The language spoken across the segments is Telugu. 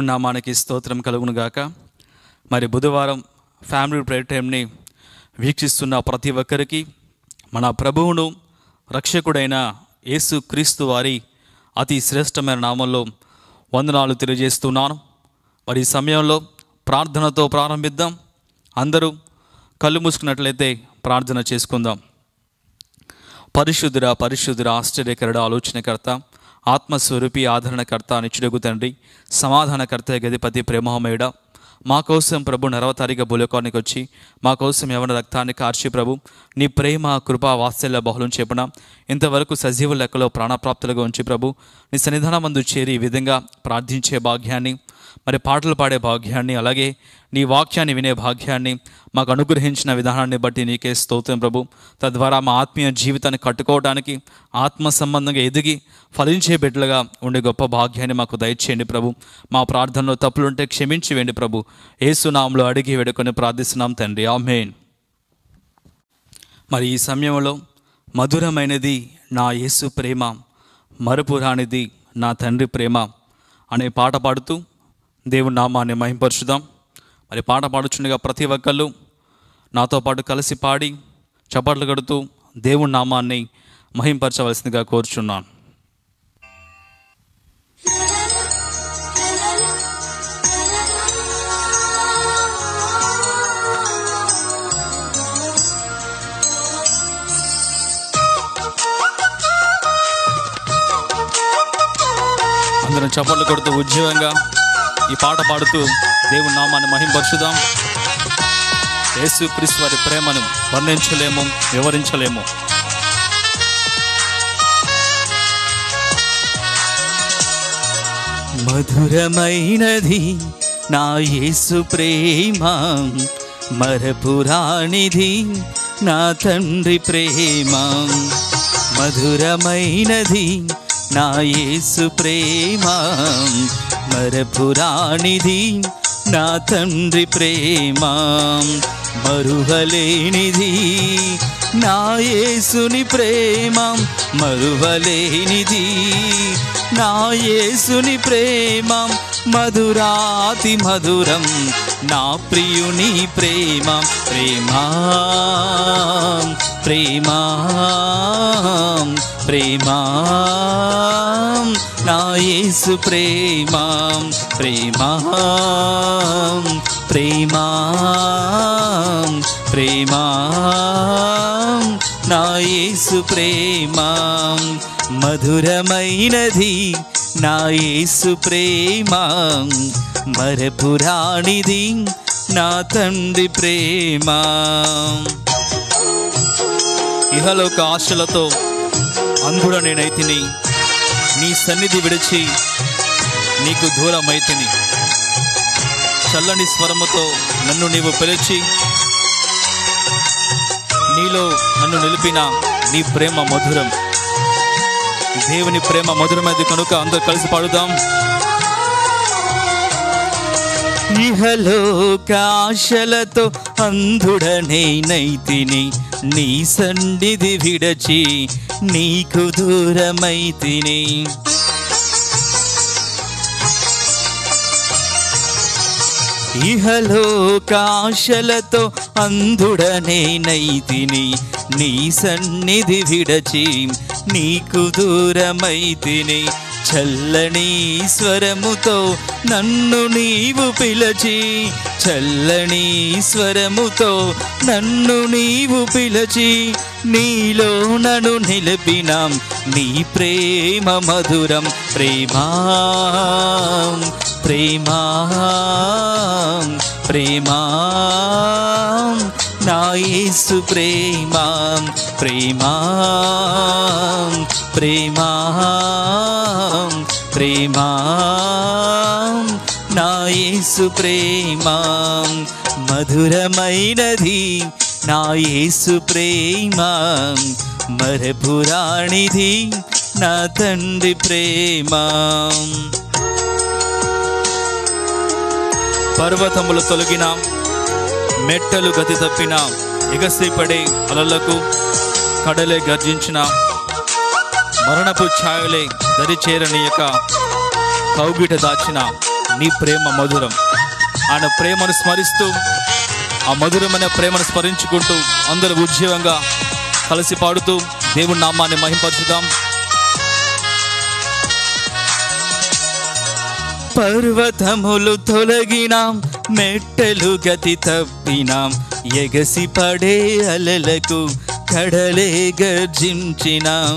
దేవుని నామానికి స్తోత్రం కలుగును గాక మరి బుధవారం ఫ్యామిలీ ప్రేయర్ టైంని వీక్షిస్తున్న ప్రతి ఒక్కరికి మన ప్రభువును రక్షకుడైన యేసు క్రీస్తు వారి అతి శ్రేష్టమైన నామంలో వందనాలు తెలియజేస్తున్నాను మరి ఈ సమయంలో ప్రార్థనతో ప్రారంభిద్దాం అందరూ కళ్ళు మూసుకున్నట్లయితే ప్రార్థన చేసుకుందాం పరిశుద్ధుర పరిశుద్ధుర ఆశ్చర్యకరుడ ఆలోచనకర్త ఆత్మస్వరూపి ఆదరణకర్త నిచ్చుడగు తండ్రి సమాధానకర్త గదిపతి ప్రేమమయుడ మా కోసం ప్రభు నరవతారిగా భూలోకానికి వచ్చి మా కోసం ఎవరి రక్తాన్ని కార్చి ప్రభు నీ ప్రేమ కృప వాత్సల్య బహుళం చెప్పిన ఇంతవరకు సజీవ లెక్కలో ప్రాణప్రాప్తులుగా ఉంచి ప్రభు నీ సన్నిధానం మందు చేరి ఈ విధంగా ప్రార్థించే భాగ్యాన్ని మరి పాటలు పాడే భాగ్యాన్ని అలాగే నీ వాక్యాన్ని వినే భాగ్యాన్ని మాకు అనుగ్రహించిన విధానాన్ని బట్టి నీకే స్తోత్రం ప్రభు తద్వారా మా ఆత్మీయ జీవితాన్ని కట్టుకోవడానికి ఆత్మ సంబంధంగా ఎదిగి ఫలించే బిడ్డలుగా ఉండే గొప్ప భాగ్యాన్ని మాకు దయచేయండి ప్రభు మా ప్రార్థనలో తప్పులుంటే క్షమించి వేయండి ప్రభు ఏసునామంలో అడిగి వేడుకొని ప్రార్థిస్తున్నాం తండ్రి ఆమెన్ మరి ఈ సమయంలో మధురమైనది నా యేసు ప్రేమ మరుపురానిది నా తండ్రి ప్రేమ అనే పాట పాడుతూ దేవుని నామాన్ని మహింపరుచుదాం మరి పాట పాడుచుండగా ప్రతి ఒక్కళ్ళు నాతో పాటు కలిసి పాడి చప్పట్లు కడుతూ దేవుని నామాన్ని మహింపరచవలసిందిగా కోరుచున్నాను అందరం చప్పట్లు కొడుతూ ఉద్యోగంగా ఈ పాట పాడుతూ దేవుని నామాన్ని మహింపరుచుదాం యేసు క్రీస్తు వారి ప్రేమను వర్ణించలేము వివరించలేము మధురమైనది నా యేసు ప్రేమ మరపురానిది నా తండ్రి ప్రేమ మధురమైనది నా యేసు ప్రేమ మరపురానిది నా తండ్రి ప్రేమ మరువలేనిది నా యేసుని ప్రేమ మరువలేనిది నా యేసుని ప్రేమ మధురాతి మధురం నా ప్రియుని ప్రేమ ప్రేమ ప్రేమ ప్రేమ నా యేసు ప్రేమ ప్రేమ ప్రేమ ప్రేమ నా యేసు ప్రేమ మధురమైనది నా యేసు ప్రేమ మరపురాణిది నా తండ్రి ప్రేమ ఇహలోక ఆశలతో అంధుడ నేనైతిని నీ సన్నిధి విడిచి నీకు దూరమైతిని చల్లని స్వరముతో నన్ను నీవు పిలిచి నీలో నన్ను నిలిపిన నీ ప్రేమ మధురం దేవుని ప్రేమ మధురమైనది కనుక అందరూ కలిసి పాడుదాం ఇహలోకాశలతో అంధుడనే నైతిని నీ సన్నిధి విడచి నీకు దూరమైతిని ఇహలోకాశలతో అంధుడనే నైతిని నీ సన్నిధి విడచి నీకు దూరమైతిని చల్లని స్వరముతో నన్ను నీవు పిలచి చల్లని స్వరముతో నన్ను నీవు పిలచి నీలో నన్ను నిలిపిన నీ ప్రేమ మధురం ప్రేమా ప్రేమా ప్రేమా నా యేసు ప్రేమ ప్రేమా ప్రేమా ప్రేమా నా యేసు ప్రేమ మధురమైనది నా యేసు ప్రేమ మరపురాణిది నా తండ్రి ప్రేమ పర్వతములు తొలగిన మెట్టలు గతి తప్పిన ఎగసిపడే అలలకు కడలే గర్జించిన మరణపు ఛాయలే దరి చేరనీయక కౌగిట దాచిన నీ ప్రేమ మధురం ఆయన ప్రేమను స్మరిస్తూ ఆ మధురమైన ప్రేమను స్మరించుకుంటూ అందరూ ఉజ్జీవంగా కలిసి పాడుతూ దేవుడి నామాన్ని మహింపరచుదాం పర్వతములు తొలగినాం మెట్టలు గతి తప్పినాం ఎగసి పడే అలలకు కడలే గర్జించినాం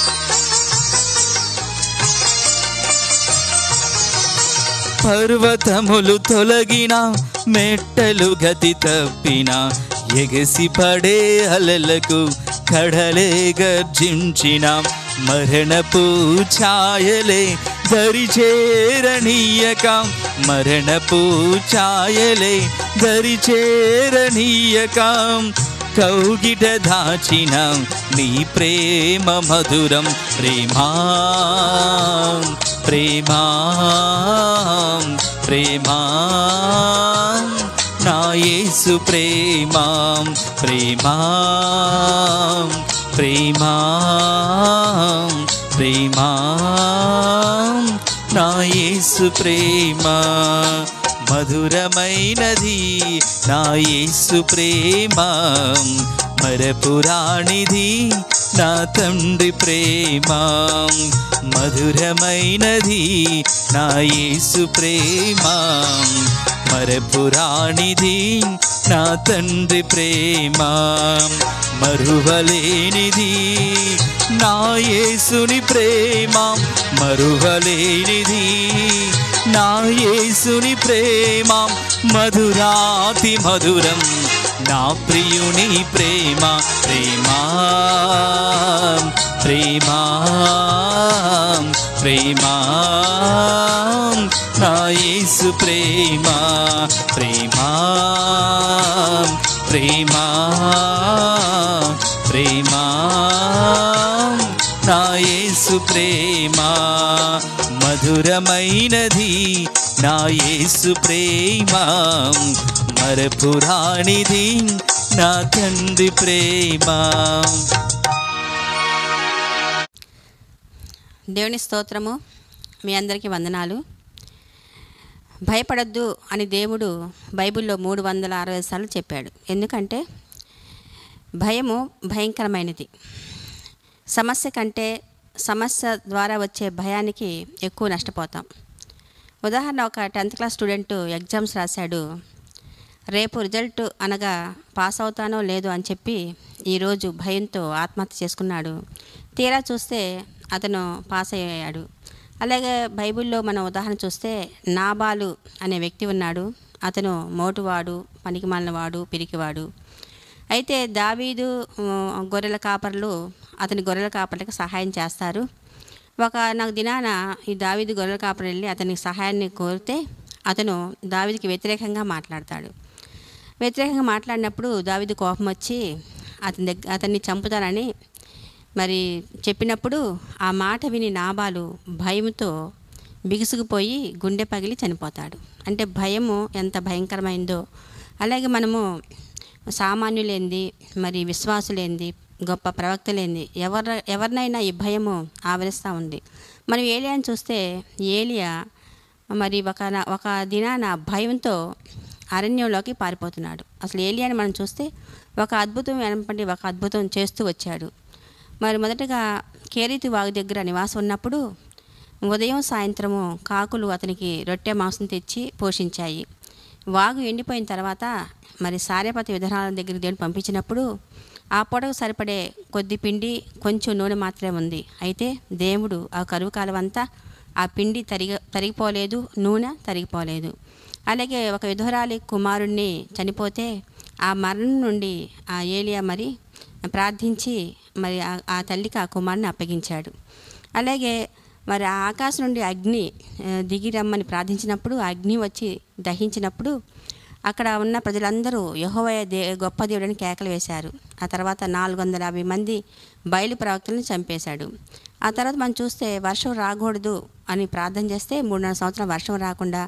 పర్వతములు తొలగిన మెట్టలు గతి తప్పిన ఎగసి పడే అలలకు కడలే గర్జించిన మరణపు ఛాయలే దరి చేరనీయక మరణపు ఛాయలే దరి చేరనీయక కౌగిట దాచిన నీ ప్రేమ మధురం ప్రేమా ప్రేమా ప్రేమా నా యేసు ప్రేమా ప్రేమా ప్రేమా ప్రేమా నా యేసు ప్రేమ మధురమైనది నా యేసు ప్రేమ మరపురాణిది నా తండ్రి ప్రేమ మధురమైనది నా యేసు ప్రేమ మరపురాణిది నా తండ్రి ప్రేమ మరువలేనిది నా యేసుని ప్రేమ మరువలేనిది నా యేసుని ప్రేమ మధురాతి మధురం నా ప్రియుని ప్రేమ ప్రేమా ప్రేమా ప్రేమా నా యేసు ప్రేమ ప్రేమా ప్రేమా ప్రేమా నా యేసు ప్రేమ మధురమైనది నా యేసు ప్రేమ మరపురాణిది నా తండ్రి ప్రేమ దేవుని స్తోత్రము మీ అందరికీ వందనాలు భయపడద్దు అని దేవుడు బైబిల్లో మూడు వందల అరవై సార్లు చెప్పాడు ఎందుకంటే భయము భయంకరమైనది సమస్య కంటే సమస్య ద్వారా వచ్చే భయానికి ఎక్కువ నష్టపోతాం ఉదాహరణ ఒక టెన్త్ క్లాస్ స్టూడెంట్ ఎగ్జామ్స్ రాశాడు రేపు రిజల్ట్ అనగా పాస్ అవుతానో లేదో అని చెప్పి ఈరోజు భయంతో ఆత్మహత్య చేసుకున్నాడు తీరా చూస్తే అతను పాస్ అయ్యాడు అలాగే బైబిల్లో మనం ఉదాహరణ చూస్తే నాబాలు అనే వ్యక్తి ఉన్నాడు అతను మోటువాడు పనికిమాలినవాడు పిరికివాడు అయితే దావీదు ఆ, గొర్రెల కాపర్లు అతని గొర్రెల కాపర్లకు సహాయం చేస్తారు ఒక నాకు దినాన ఈ దావీదు గొర్రెల కాపర్ వెళ్ళి అతనికి సహాయాన్ని కోరితే అతను దావీదికి వ్యతిరేకంగా మాట్లాడతాడు వ్యతిరేకంగా మాట్లాడినప్పుడు దావీదు కోపం వచ్చి అతని దగ్గర అతన్ని చంపుతానని మరి చెప్పినప్పుడు ఆ మాట విని నాబాలు భయంతో బిగుసుకుపోయి గుండె పగిలి చనిపోతాడు అంటే భయము ఎంత భయంకరమైందో అలాగే మనము సామాన్యులేంది మరి విశ్వాసులేంది గొప్ప ప్రవక్తలేంది ఎవరి ఎవరినైనా ఈ భయము ఆవరిస్తూ ఉంది మనం ఏలియాని చూస్తే ఏలియా మరి ఒక నా- ఒక దినాన భయంతో అరణ్యంలోకి పారిపోతున్నాడు అసలు ఏలియాని మనం చూస్తే ఒక అద్భుతం వెనపడి ఒక అద్భుతం చేస్తూ వచ్చాడు మరి మొదటగా కేరీతి వాగు దగ్గర నివాసం ఉన్నప్పుడు ఉదయం సాయంత్రము కాకులు అతనికి రొట్టె మాంసం తెచ్చి పోషించాయి వాగు ఎండిపోయిన తర్వాత మరి సారేపతి విధానాల దగ్గర దేవుని పంపించినప్పుడు ఆ పూటకు సరిపడే కొద్ది పిండి కొంచెం నూనె మాత్రమే ఉంది అయితే దేవుడు ఆ కరువు కాలం అంతా ఆ పిండి తరిగ తరిగిపోలేదు నూనె తరిగిపోలేదు అలాగే ఒక విధురాలి కుమారుణ్ణి చనిపోతే ఆ మరణం నుండి ఆ ఏలియా మరి ప్రార్థించి మరి ఆ- ఆ తల్లికి ఆ కుమారుని అప్పగించాడు అలాగే మరి ఆ ఆకాశం నుండి అగ్ని ఆ, దిగి రమ్మని ప్రార్థించినప్పుడు ఆ అగ్ని వచ్చి దహించినప్పుడు అక్కడ ఉన్న ప్రజలందరూ యెహోవా దే గొప్ప దేవుడని కేకలు వేశారు ఆ తర్వాత నాలుగు వందల యాభై మంది బయలు ప్రవక్తలను చంపేశాడు ఆ తర్వాత మనం చూస్తే వర్షం రాకూడదు అని ప్రార్థన చేస్తే మూడున్నర సంవత్సరం వర్షం రాకుండా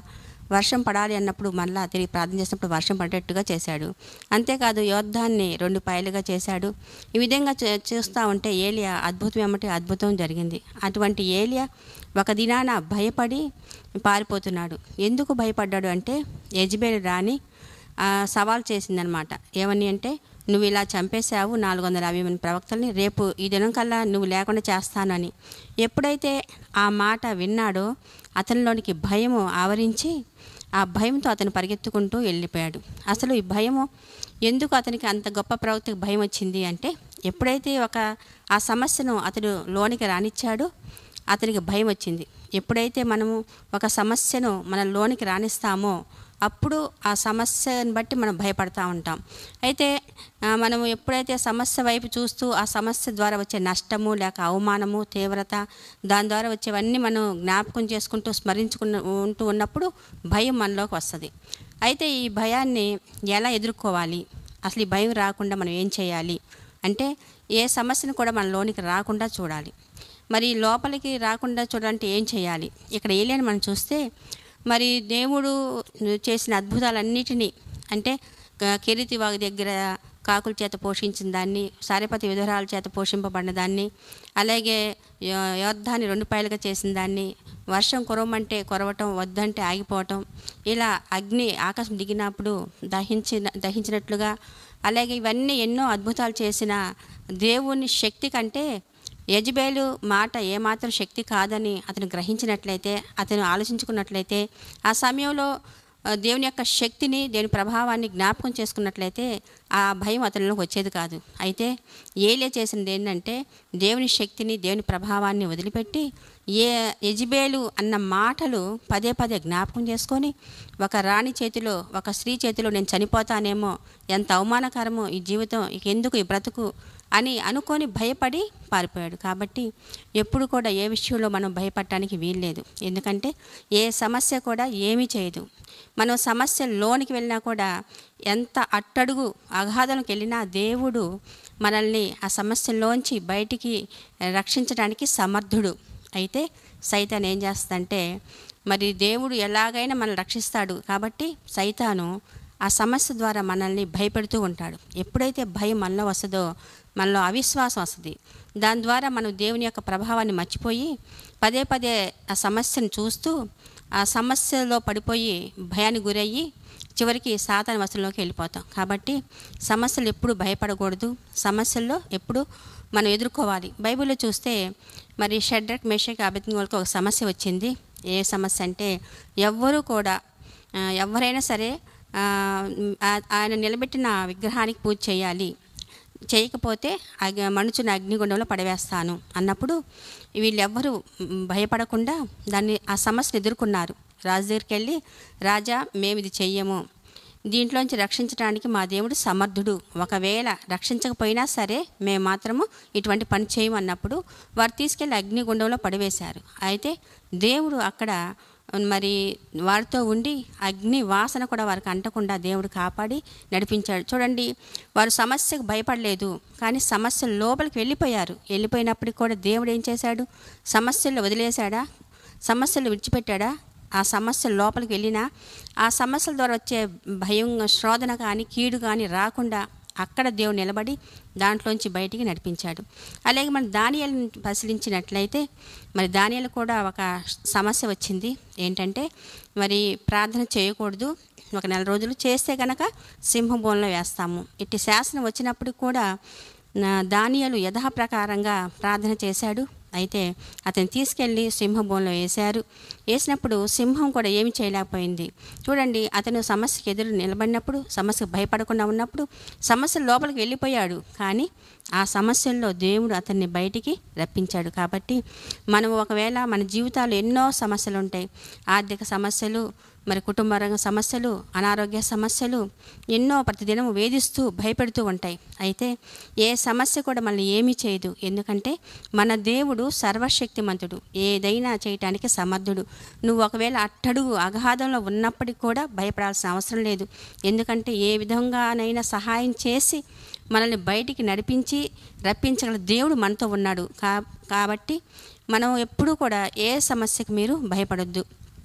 వర్షం పడాలి అన్నప్పుడు మళ్ళా తిరిగి ప్రార్థన చేసినప్పుడు వర్షం పడేట్టుగా చేశాడు అంతేకాదు యోద్ధాన్ని రెండు పాయలుగా చేశాడు ఈ విధంగా చే- చూస్తూ ఉంటే ఏలియా అద్భుతం ఏమంటే అద్భుతం జరిగింది అటువంటి ఏలియా ఒక దినాన భయపడి పారిపోతున్నాడు ఎందుకు భయపడ్డాడు అంటే యజ్బేల్ రాని ఆ, సవాల్ చేసిందనమాట ఏమని అంటే నువ్వు ఇలా చంపేశావు నాలుగు వందల యాభై మంది ప్రవక్తల్ని రేపు ఈ దినం కల్లా నువ్వు లేకుండా చేస్తానని ఎప్పుడైతే ఆ మాట విన్నాడో అతనిలోనికి భయము ఆవరించి ఆ భయంతో అతను పరిగెత్తుకుంటూ వెళ్ళిపోయాడు అసలు ఈ భయము ఎందుకు అతనికి అంత గొప్ప ప్రవక్తకి భయం వచ్చింది అంటే ఎప్పుడైతే ఒక ఆ సమస్యను అతడు లోనికి రానిచ్చాడో అతనికి భయం వచ్చింది ఎప్పుడైతే మనము ఒక సమస్యను మన లోనికి రాణిస్తామో అప్పుడు ఆ సమస్యను బట్టి మనం భయపడతా ఉంటాం అయితే ఆ, మనము ఎప్పుడైతే సమస్య వైపు చూస్తూ ఆ సమస్య ద్వారా వచ్చే నష్టము లేక అవమానము తీవ్రత దాని ద్వారా వచ్చేవన్నీ మనం జ్ఞాపకం చేసుకుంటూ స్మరించుకున్న ఉంటూ ఉన్నప్పుడు భయం మనలోకి వస్తుంది అయితే ఈ భయాన్ని ఎలా ఎదుర్కోవాలి అసలు ఈ భయం రాకుండా మనం ఏం చేయాలి అంటే ఏ సమస్యను కూడా మన లోనికి రాకుండా చూడాలి మరి లోపలికి రాకుండా చూడాలంటే ఏం చేయాలి ఇక్కడ ఏలియని మనం చూస్తే మరి దేవుడు చేసిన అద్భుతాలన్నిటినీ అంటే క- కెరీతి వాగు దగ్గర కాకుల చేత పోషించిన దాన్ని సారేపతి విధురాల చేత పోషింపబడిన దాన్ని అలాగే యో- యోద్ధాన్ని రెండు పాయలుగా చేసిన దాన్ని వర్షం కురవమంటే కురవటం వద్దంటే ఆగిపోవటం ఇలా అగ్ని ఆకాశం దిగినప్పుడు దహించిన దహించినట్లుగా అలాగే ఇవన్నీ ఎన్నో అద్భుతాలు చేసిన దేవుని శక్తి కంటే యజ్బేలు మాట ఏమాత్రం శక్తి కాదని అతను గ్రహించినట్లయితే అతను ఆలోచించుకున్నట్లయితే ఆ సమయంలో ఆ, దేవుని యొక్క శక్తిని దేవుని ప్రభావాన్ని జ్ఞాపకం చేసుకున్నట్లయితే ఆ భయం అతనిలోకి వచ్చేది కాదు అయితే ఏలే చేసినది ఏంటంటే దేవుని శక్తిని దేవుని ప్రభావాన్ని వదిలిపెట్టి ఏ యజ్బేలు అన్న మాటలు పదే పదే జ్ఞాపకం చేసుకొని ఒక రాణి చేతిలో ఒక స్త్రీ చేతిలో నేను చనిపోతానేమో ఎంత అవమానకరమో ఈ జీవితం ఇక ఎందుకు ఈ బ్రతుకు అని అనుకొని భయపడి పారిపోయాడు కాబట్టి ఎప్పుడు కూడా ఏ విషయంలో మనం భయపడటానికి వీల్లేదు ఎందుకంటే ఏ సమస్య కూడా ఏమీ చేయదు మనం సమస్య లోనికి వెళ్ళినా కూడా ఎంత అట్టడుగు అగాధంలోకి వెళ్ళినా దేవుడు మనల్ని ఆ సమస్యలోంచి బయటికి రక్షించడానికి సమర్థుడు అయితే సైతాన్ ఏం చేస్తుందంటే మరి దేవుడు ఎలాగైనా మనల్ని రక్షిస్తాడు కాబట్టి సైతాను ఆ సమస్య ద్వారా మనల్ని భయపెడుతూ ఉంటాడు ఎప్పుడైతే భయం మనలో వస్తుందో మనలో అవిశ్వాసం వస్తుంది దాని ద్వారా మనం దేవుని యొక్క ప్రభావాన్ని మర్చిపోయి పదే పదే ఆ సమస్యను చూస్తూ ఆ సమస్యలో పడిపోయి భయానికి గురయ్యి చివరికి సాతాన వస్తువులోకి వెళ్ళిపోతాం కాబట్టి సమస్యలు ఎప్పుడు భయపడకూడదు సమస్యల్లో ఎప్పుడు మనం ఎదుర్కోవాలి బైబిల్లో చూస్తే మరి షడ్రక్ మేషక్ అభిజ్ఞలకు ఒక సమస్య వచ్చింది ఏ సమస్య అంటే ఎవ్వరూ కూడా ఆ, ఎవరైనా సరే ఆ, ఆ- ఆయన నిలబెట్టిన విగ్రహానికి పూజ చేయాలి చేయకపోతే అగ్ మనుచుని అగ్నిగుండంలో పడవేస్తాను అన్నప్పుడు వీళ్ళెవ్వరూ మ్, భయపడకుండా దాన్ని ఆ సమస్యను ఎదుర్కొన్నారు రాజు దగ్గరికి వెళ్ళి రాజా మేము ఇది చెయ్యము దీంట్లోంచి రక్షించడానికి మా దేవుడు సమర్థుడు ఒకవేళ రక్షించకపోయినా సరే మేము మాత్రము ఇటువంటి పని చేయము అన్నప్పుడు వారు తీసుకెళ్ళి అగ్నిగుండంలో పడివేశారు అయితే దేవుడు అక్కడ మరి వారితో ఉండి అగ్ని వాసన కూడా వారికి అంటకుండా దేవుడు కాపాడి నడిపించాడు చూడండి వారు సమస్యకు భయపడలేదు కానీ సమస్య లోపలికి వెళ్ళిపోయారు వెళ్ళిపోయినప్పటికి కూడా దేవుడు ఏం చేశాడు సమస్యలు వదిలేశాడా సమస్యలు విడిచిపెట్టాడా ఆ సమస్య లోపలికి వెళ్ళినా ఆ సమస్యల ద్వారా వచ్చే భయం శోధన కానీ కీడు కానీ రాకుండా అక్కడ దేవుడు నిలబడి దాంట్లోంచి బయటికి నడిపించాడు అలాగే మన దానియాలను పరిశీలించినట్లయితే మరి దానియాలు కూడా ఒక సమస్య వచ్చింది ఏంటంటే మరి ప్రార్థన చేయకూడదు ఒక నెల రోజులు చేస్తే కనుక సింహభూంలో వేస్తాము ఇట్టి శాసనం వచ్చినప్పుడు కూడా నా దానియాలు యథాప్రకారంగా ప్రార్థన చేశాడు అయితే అతను తీసుకెళ్ళి సింహభూంలో వేశారు వేసినప్పుడు సింహం కూడా ఏమి చేయలేకపోయింది చూడండి అతను సమస్యకి ఎదురు నిలబడినప్పుడు సమస్యకు భయపడకుండా ఉన్నప్పుడు సమస్య లోపలికి వెళ్ళిపోయాడు కానీ ఆ సమస్యల్లో దేవుడు అతన్ని బయటికి రప్పించాడు కాబట్టి మనం ఒకవేళ మన జీవితాలు ఎన్నో సమస్యలు ఉంటాయి ఆర్థిక సమస్యలు మరి కుటుంబ రంగ సమస్యలు అనారోగ్య సమస్యలు ఎన్నో ప్రతిదినం వేధిస్తూ భయపెడుతూ ఉంటాయి అయితే ఏ సమస్య కూడా మనల్ని ఏమీ చేయదు ఎందుకంటే మన దేవుడు సర్వశక్తిమంతుడు ఏదైనా చేయటానికి సమర్థుడు నువ్వు ఒకవేళ అట్టడుగు అగాధంలో ఉన్నప్పటికీ కూడా భయపడాల్సిన అవసరం లేదు ఎందుకంటే ఏ విధంగానైనా సహాయం చేసి మనల్ని బయటికి నడిపించి రప్పించగల దేవుడు మనతో ఉన్నాడు కా కాబట్టి మనం ఎప్పుడూ కూడా ఏ సమస్యకు మీరు భయపడొద్దు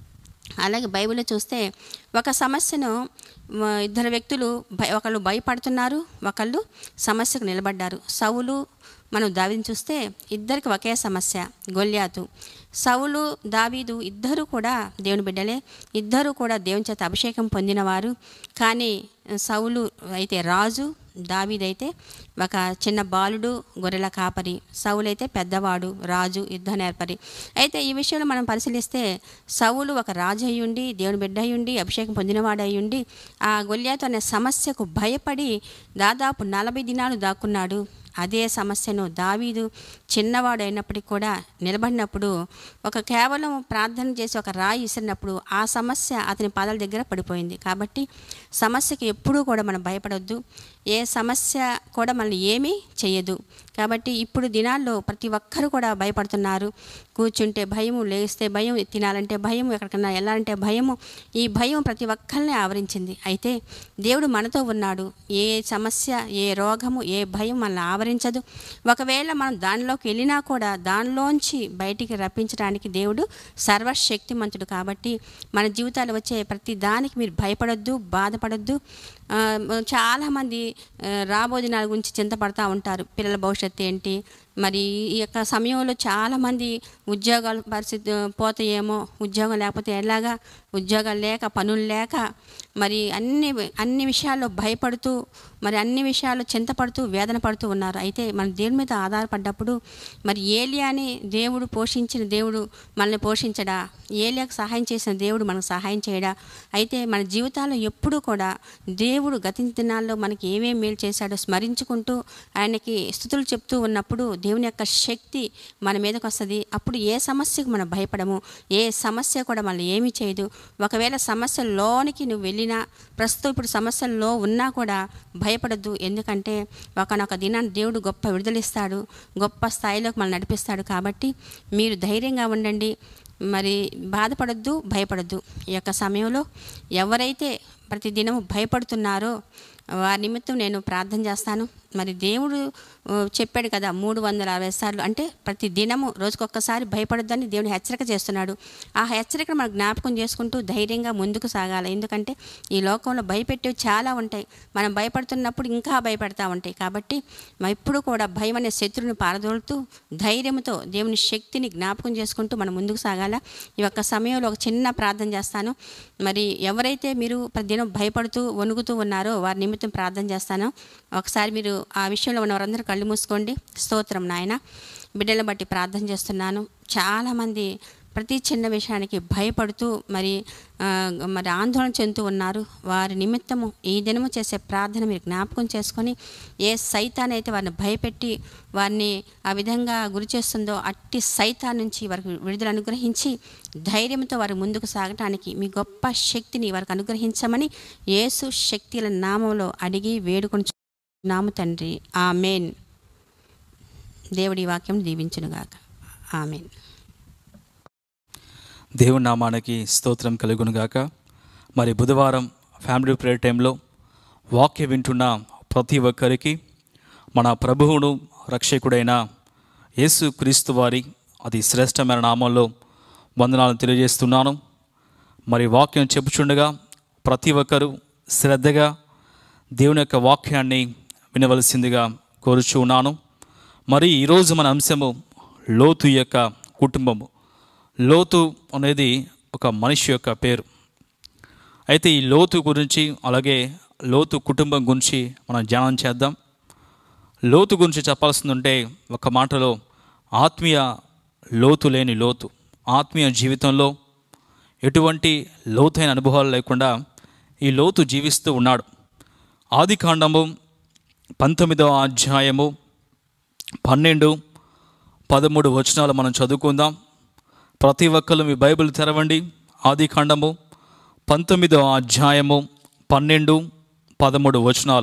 అలాగే బైబిల్లో చూస్తే ఒక సమస్యను మ, ఇద్దరు వ్యక్తులు భయ ఒకళ్ళు భయపడుతున్నారు ఒకళ్ళు సమస్యకు నిలబడ్డారు సౌలు మనం దావిని చూస్తే ఇద్దరికి ఒకే సమస్య గొల్యాతు సౌలు దావీదు ఇద్దరు కూడా దేవుని బిడ్డలే ఇద్దరు కూడా దేవుని చేత అభిషేకం పొందినవారు కానీ సౌలు అయితే రాజు దావీదైతే ఒక చిన్న బాలుడు గొర్రెల కాపరి సౌలైతే పెద్దవాడు రాజు యుద్ధ నేర్పరి అయితే ఈ విషయంలో మనం పరిశీలిస్తే సౌలు ఒక రాజు అయ్యుండి దేవుని బిడ్డ అయ్యుండి అభిషేకం పొందినవాడు అయ్యుండి ఆ గొల్యాతు అనే సమస్యకు భయపడి దాదాపు నలభై దినాలు దాక్కున్నాడు అదే సమస్యను దావీదు చిన్నవాడు అయినప్పటికీ కూడా నిలబడినప్పుడు ఒక కేవలం ప్రార్థన చేసి ఒక రాయి ఇసిరినప్పుడు ఆ సమస్య అతని పాదాల దగ్గర పడిపోయింది కాబట్టి సమస్యకి ఎప్పుడూ కూడా మనం భయపడొద్దు ఏ సమస్య కూడా మనల్ని ఏమీ చేయదు కాబట్టి ఇప్పుడు దినాల్లో ప్రతి ఒక్కరు కూడా భయపడుతున్నారు కూర్చుంటే భయము లేస్తే భయం తినాలంటే భయం ఎక్కడికన్నా వెళ్ళాలంటే భయము ఈ భయం ప్రతి ఒక్కరిని ఆవరించింది అయితే దేవుడు మనతో ఉన్నాడు ఏ సమస్య ఏ రోగము ఏ భయం మనల్ని ఆవరించదు ఒకవేళ మనం దానిలోకి వెళ్ళినా కూడా దానిలోంచి బయటికి రప్పించడానికి దేవుడు సర్వశక్తిమంతుడు కాబట్టి మన జీవితాలు వచ్చే ప్రతి దానికి మీరు భయపడొద్దు బాధపడొద్దు ఆ, చాలామంది ఆ, రాబో దినాల గురించి చింతపడతా ఉంటారు పిల్లల భవిష్యత్తు ఏంటి మరి ఈ యొక్క సమయంలో చాలామంది ఉద్యోగాల పరిస్థితి పోతాయేమో ఉద్యోగం లేకపోతే ఎలాగా ఉద్యోగాలు లేక పనులు లేక మరి అన్ని అన్ని విషయాల్లో భయపడుతూ మరి అన్ని విషయాల్లో చింతపడుతూ వేదన పడుతూ ఉన్నారు అయితే మన దేవుని మీద ఆధారపడ్డప్పుడు మరి ఏలియాని దేవుడు పోషించిన దేవుడు మనల్ని పోషించడా ఏలియాకు సహాయం చేసిన దేవుడు మనకు సహాయం చేయడా అయితే మన జీవితాల్లో ఎప్పుడూ కూడా దేవుడు గతించిన దినాల్లో మనకి ఏమేం మేలు చేశాడో స్మరించుకుంటూ ఆయనకి స్థుతులు చెప్తూ ఉన్నప్పుడు దేవుని యొక్క శక్తి మన మీదకి వస్తుంది అప్పుడు ఏ సమస్యకు మనం భయపడము ఏ సమస్య కూడా మనల్ని ఏమీ చేయదు ఒకవేళ సమస్యలోనికి నువ్వు వెళ్ళినా ప్రస్తుతం ఇప్పుడు సమస్యల్లో ఉన్నా కూడా భయపడద్దు ఎందుకంటే ఒకనొక దినాన్ని దేవుడు గొప్ప విడుదలిస్తాడు గొప్ప స్థాయిలోకి మనం నడిపిస్తాడు కాబట్టి మీరు ధైర్యంగా ఉండండి మరి బాధపడద్దు భయపడద్దు ఈ యొక్క సమయంలో ఎవరైతే ప్రతిదినము భయపడుతున్నారో వారి నిమిత్తం నేను ప్రార్థన చేస్తాను మరి దేవుడు ఆ, చెప్పాడు కదా మూడు వందల అరవై సార్లు అంటే ప్రతి దినము రోజుకొక్కసారి భయపడొద్దని దేవుని హెచ్చరిక చేస్తున్నాడు ఆ హెచ్చరికను మనం జ్ఞాపకం చేసుకుంటూ ధైర్యంగా ముందుకు సాగాలి ఎందుకంటే ఈ లోకంలో భయపెట్టేవి చాలా ఉంటాయి మనం భయపడుతున్నప్పుడు ఇంకా భయపడతా ఉంటాయి కాబట్టి మనం ఎప్పుడు కూడా భయం అనే శత్రువుని పారదోలుతూ ధైర్యంతో దేవుని శక్తిని జ్ఞాపకం చేసుకుంటూ మనం ముందుకు సాగాల ఈ యొక్క సమయంలో ఒక చిన్న ప్రార్థన చేస్తాను మరి ఎవరైతే మీరు ప్రతిదినం భయపడుతూ వణుకుతూ ఉన్నారో వారి నిమిత్తం ప్రార్థన చేస్తాను ఒకసారి మీరు ఆ విషయంలో ఉన్న వారందరూ కళ్ళు మూసుకోండి స్తోత్రం నాయన బిడ్డలను బట్టి ప్రార్థన చేస్తున్నాను చాలామంది ప్రతి చిన్న విషయానికి భయపడుతూ మరి ఆ, మరి ఆందోళన చెందుతూ ఉన్నారు వారి నిమిత్తము ఈ దినము చేసే ప్రార్థన మీరు జ్ఞాపకం చేసుకొని ఏ సైతాన్ అయితే వారిని భయపెట్టి వారిని ఆ విధంగా గురి చేస్తుందో అట్టి సైతాన్ నుంచి వారికి విడుదల అనుగ్రహించి ధైర్యంతో వారు ముందుకు సాగటానికి మీ గొప్ప శక్తిని వారికి అనుగ్రహించమని యేసు శక్తుల నామంలో అడిగి వేడుకొని నాము తండ్రి ఆమెన్ దేవుడి వాక్యం దీవించునుగాక ఆమెన్ దేవుని నామానికి స్తోత్రం కలుగునుగాక మరి బుధవారం ఫ్యామిలీ ప్రేయర్ టైంలో వాక్య వింటున్న ప్రతి ఒక్కరికి మన ప్రభువును రక్షకుడైన యేసు క్రీస్తు వారి అతి శ్రేష్టమైన నామంలో వందనాలను తెలియజేస్తున్నాను మరి వాక్యం చెప్పుచుండగా ప్రతి ఒక్కరూ శ్రద్ధగా దేవుని యొక్క వాక్యాన్ని వినవలసిందిగా కోరుచు ఉన్నాను మరి ఈరోజు మన అంశము లోతు యొక్క కుటుంబము లోతు అనేది ఒక మనిషి యొక్క పేరు అయితే ఈ లోతు గురించి అలాగే లోతు కుటుంబం గురించి మనం ధ్యానం చేద్దాం లోతు గురించి చెప్పాల్సింది ఉంటే ఒక మాటలో ఆత్మీయ లోతు లేని లోతు ఆత్మీయ జీవితంలో ఎటువంటి లోతైన అనుభవాలు లేకుండా ఈ లోతు జీవిస్తూ ఉన్నాడు ఆది కాండము పంతొమ్మిదవ అధ్యాయము పన్నెండు పదమూడు వచనాలు మనం చదువుకుందాం ప్రతి ఒక్కరు మీ బైబిల్ తెరవండి ఆది కాండము పంతొమ్మిదవ అధ్యాయము పన్నెండు పదమూడు వచనాలు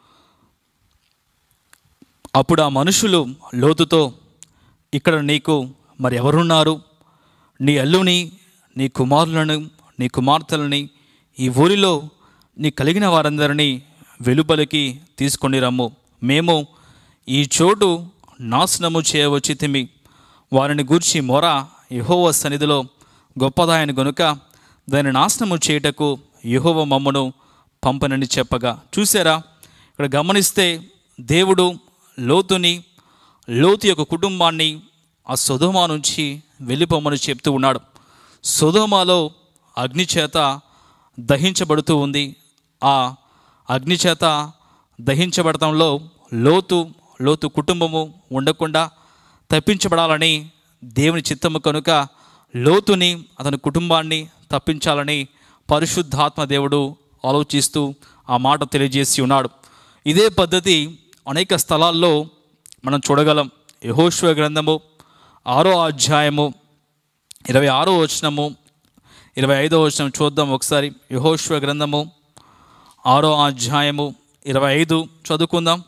అప్పుడు ఆ మనుషులు లోతుతో ఇక్కడ నీకు మరి ఎవరున్నారు నీ అల్లుని నీ కుమారులను నీ కుమార్తెలని ఈ ఊరిలో నీ కలిగిన వారందరినీ వెలుపలికి తీసుకొని రమ్ము మేము ఈ చోటు నాశనము చేయవచ్చితిమి వారిని గూర్చి మొర యెహోవా సన్నిధిలో గొప్పదాయని గనుక దాని నాశనము చేయుటకు యెహోవా మమ్మను పంపనని చెప్పగా చూసారా ఇక్కడ గమనిస్తే దేవుడు లోతుని లోతు యొక్క కుటుంబాన్ని ఆ సొదోమా నుంచి వెళ్ళిపోమని చెప్తూ ఉన్నాడు సొదోమాలో అగ్ని చేత దహించబడుతూ ఉంది ఆ అగ్ని చేత దహించబడటంలో లోతు లోతు కుటుంబము ఉండకుండా తప్పించబడాలని దేవుని చిత్తము కనుక లోతుని అతని కుటుంబాన్ని తప్పించాలని పరిశుద్ధాత్మ దేవుడు ఆలోచిస్తూ ఆ మాట తెలియజేసి ఉన్నాడు ఇదే పద్ధతి అనేక స్థలాల్లో మనం చూడగలం యహోశ్వ గ్రంథము ఆరో అధ్యాయము ఇరవై ఆరో వచనము ఇరవై ఐదో వచనం చూద్దాం ఒకసారి యహోశ్వ గ్రంథము ఆరో అధ్యాయము ఇరవై ఐదు చదువుకుందాం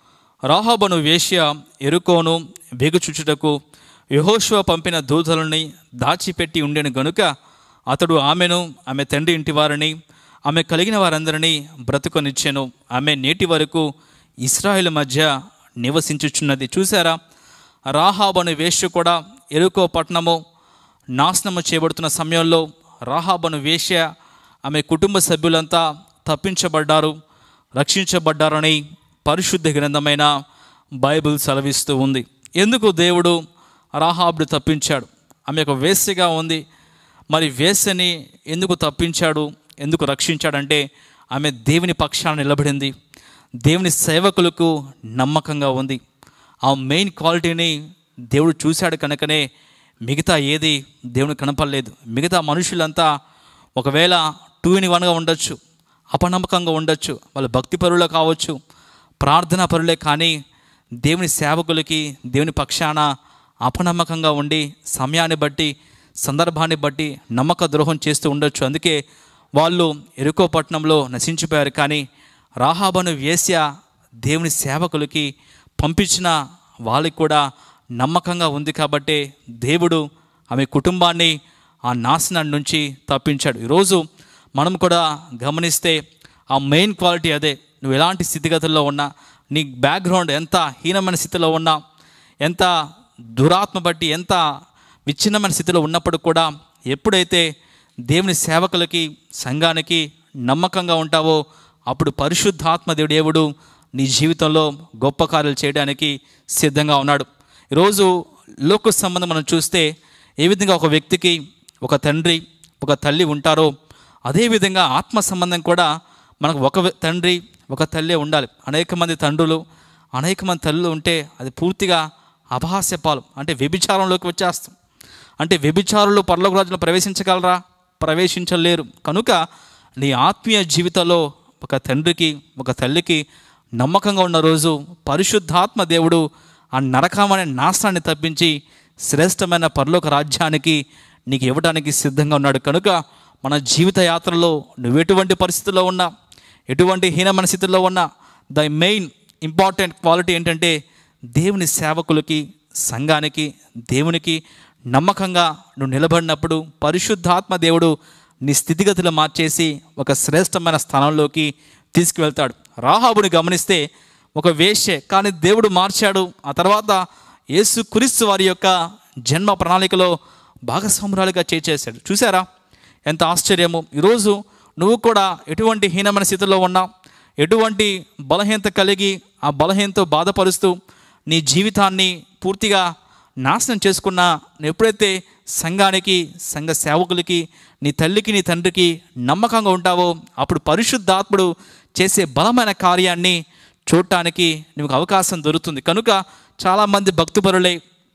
రాహాబను వేశ్య ఎరుకోను బిగుచుచుటకు యహోశ్వ పంపిన దూతలని దాచిపెట్టి ఉండెను గనుక అతడు ఆమెను ఆమె తండ్రి ఇంటి వారిని ఆమె కలిగిన వారందరినీ బ్రతుకొనిచ్చెను ఆమె నేటి వరకు ఇస్రాయేల్ మధ్య నివసించుచున్నది చూసారా రాహాబను వేశ్య కూడా ఎరుకో పట్టణము నాశనము చేయబడుతున్న సమయంలో రాహాబను వేశ్య ఆమె కుటుంబ సభ్యులంతా తప్పించబడ్డారు రక్షించబడ్డారని పరిశుద్ధ గ్రంథమైన బైబిల్ సెలవిస్తూ ఉంది ఎందుకు దేవుడు రాహాబుడు తప్పించాడు ఆమె ఒక వేశ్యగా ఉంది మరి వేశ్యని ఎందుకు తప్పించాడు ఎందుకు రక్షించాడంటే ఆమె దేవుని పక్షాన నిలబడింది దేవుని సేవకులకు నమ్మకంగా ఉంది ఆ మెయిన్ క్వాలిటీని దేవుడు చూశాడు కనుకనే మిగతా ఏది దేవుని కనపడలేదు మిగతా మనుషులంతా ఒకవేళ టూ ఇన్ వన్గా ఉండొచ్చు అపనమ్మకంగా ఉండొచ్చు వాళ్ళు భక్తి పరులు కావచ్చు ప్రార్థనా పరులే కానీ దేవుని సేవకులకి దేవుని పక్షాన అపనమ్మకంగా ఉండి సమయాన్ని బట్టి సందర్భాన్ని బట్టి నమ్మక ద్రోహం చేస్తూ ఉండొచ్చు అందుకే వాళ్ళు ఎరుకో పట్టణంలో నశించిపోయారు కానీ రాహాబను వేశ్య దేవుని సేవకులకి పంపించిన వాళ్ళకి కూడా నమ్మకంగా ఉంది కాబట్టి దేవుడు ఆమె కుటుంబాన్ని ఆ నాశనం నుంచి తప్పించాడు ఈరోజు మనం కూడా గమనిస్తే ఆ మెయిన్ క్వాలిటీ అదే నువ్వు ఎలాంటి స్థితిగతుల్లో ఉన్నా నీ బ్యాక్గ్రౌండ్ ఎంత హీనమైన స్థితిలో ఉన్నా ఎంత దురాత్మ బట్టి ఎంత విచ్ఛిన్నమైన స్థితిలో ఉన్నప్పుడు కూడా ఎప్పుడైతే దేవుని సేవకులకి సంఘానికి నమ్మకంగా ఉంటావో అప్పుడు పరిశుద్ధాత్మ దేవుడు దేవుడు నీ జీవితంలో గొప్ప కార్యాలు చేయడానికి సిద్ధంగా ఉన్నాడు ఈరోజు లోక సంబంధం మనం చూస్తే ఏ విధంగా ఒక వ్యక్తికి ఒక తండ్రి ఒక తల్లి ఉంటారో అదేవిధంగా ఆత్మ సంబంధం కూడా మనకు ఒక వ్య- తండ్రి ఒక తల్లే ఉండాలి అనేక మంది తండ్రులు అనేక మంది తల్లులు ఉంటే అది పూర్తిగా అపహాస్య పాలు అంటే వ్యభిచారంలోకి వచ్చేస్తాం అంటే వ్యభిచారులు పరలోక రాజ్యంలో ప్రవేశించగలరా ప్రవేశించలేరు కనుక నీ ఆత్మీయ జీవితంలో ఒక తండ్రికి ఒక తల్లికి నమ్మకంగా ఉన్న రోజు పరిశుద్ధాత్మ దేవుడు ఆ నరకమనే నాశనాన్ని తప్పించి శ్రేష్టమైన పరలోక రాజ్యానికి నీకు ఇవ్వడానికి సిద్ధంగా ఉన్నాడు కనుక మన జీవిత యాత్రలో నువ్వు ఎటువంటి పరిస్థితుల్లో ఉన్నా ఎటువంటి హీనమైన స్థితిలో ఉన్నా ద మెయిన్ ఇంపార్టెంట్ క్వాలిటీ ఏంటంటే దేవుని సేవకులకి సంఘానికి దేవునికి నమ్మకంగా నువ్వు నిలబడినప్పుడు పరిశుద్ధాత్మ దేవుడు నీ స్థితిగతులు మార్చేసి ఒక శ్రేష్టమైన స్థానంలోకి తీసుకువెళ్తాడు రాహాబుని గమనిస్తే ఒక వేశ్య కానీ దేవుడు మార్చాడు ఆ తర్వాత యేసు క్రీస్తు వారి యొక్క జన్మ ప్రణాళికలో భాగస్వామురాలుగా చేసేసాడు చూసారా ఎంత ఆశ్చర్యము ఈరోజు నువ్వు కూడా ఎటువంటి హీనమైన స్థితిలో ఉన్నా ఎటువంటి బలహీనత కలిగి ఆ బలహీనతో బాధపరుస్తూ నీ జీవితాన్ని పూర్తిగా నాశనం చేసుకున్న నువ్వు ఎప్పుడైతే సంఘానికి సంఘ సేవకులకి నీ తల్లికి నీ తండ్రికి నమ్మకంగా ఉంటావో అప్పుడు పరిశుద్ధాత్ముడు చేసే బలమైన కార్యాన్ని చూడటానికి నీకు అవకాశం దొరుకుతుంది కనుక చాలామంది భక్తిపరులై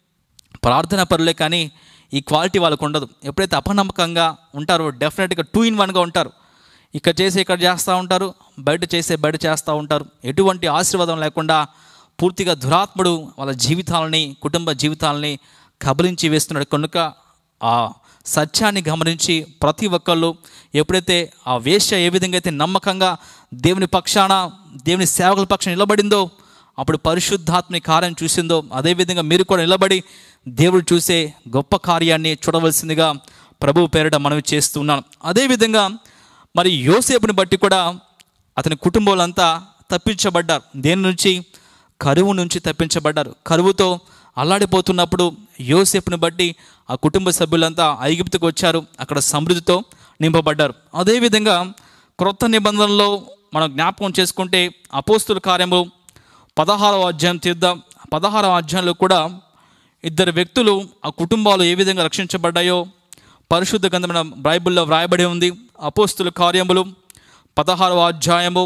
ప్రార్థన పరులే కానీ ఈ క్వాలిటీ వాళ్ళకు ఉండదు ఎప్పుడైతే అపనమ్మకంగా ఉంటారో డెఫినెట్గా టూ ఇన్ వన్గా ఉంటారు ఇక్కడ చేసి ఇక్కడ చేస్తూ ఉంటారు బయట చేసే బయట చేస్తూ ఉంటారు ఎటువంటి ఆశీర్వాదం లేకుండా పూర్తిగా దురాత్ముడు వాళ్ళ జీవితాలని కుటుంబ జీవితాలని కబలించి వేస్తున్నాడు కనుక ఆ సత్యాన్ని గమనించి ప్రతి ఒక్కళ్ళు ఎప్పుడైతే ఆ వేశ్య ఏ విధంగా అయితే నమ్మకంగా దేవుని పక్షాన దేవుని సేవకుల పక్షాన నిలబడిందో అప్పుడు పరిశుద్ధాత్మని కార్యం చూసిందో అదేవిధంగా మీరు కూడా నిలబడి దేవుడు చూసే గొప్ప కార్యాన్ని చూడవలసిందిగా ప్రభు పేరిట మనవి చేస్తున్నాను అదేవిధంగా మరి యోసేపుని బట్టి కూడా అతని కుటుంబాలంతా తప్పించబడ్డారు దేని నుంచి కరువు నుంచి తప్పించబడ్డారు కరువుతో అల్లాడిపోతున్నప్పుడు యోసేపుని బట్టి ఆ కుటుంబ సభ్యులంతా ఐగుప్తుకు వచ్చారు అక్కడ సమృద్ధితో నింపబడ్డారు అదేవిధంగా క్రొత్త నిబంధనలో మనం జ్ఞాపకం చేసుకుంటే అపోస్తుల కార్యము పదహారవ అధ్యాయం తీద్దాం పదహారవ అధ్యాయంలో కూడా ఇద్దరు వ్యక్తులు ఆ కుటుంబాలు ఏ విధంగా రక్షించబడ్డాయో పరిశుద్ధ గ్రంథమైన బైబిల్లో వ్రాయబడి ఉంది అపోస్తుల కార్యములు పదహారవ అధ్యాయము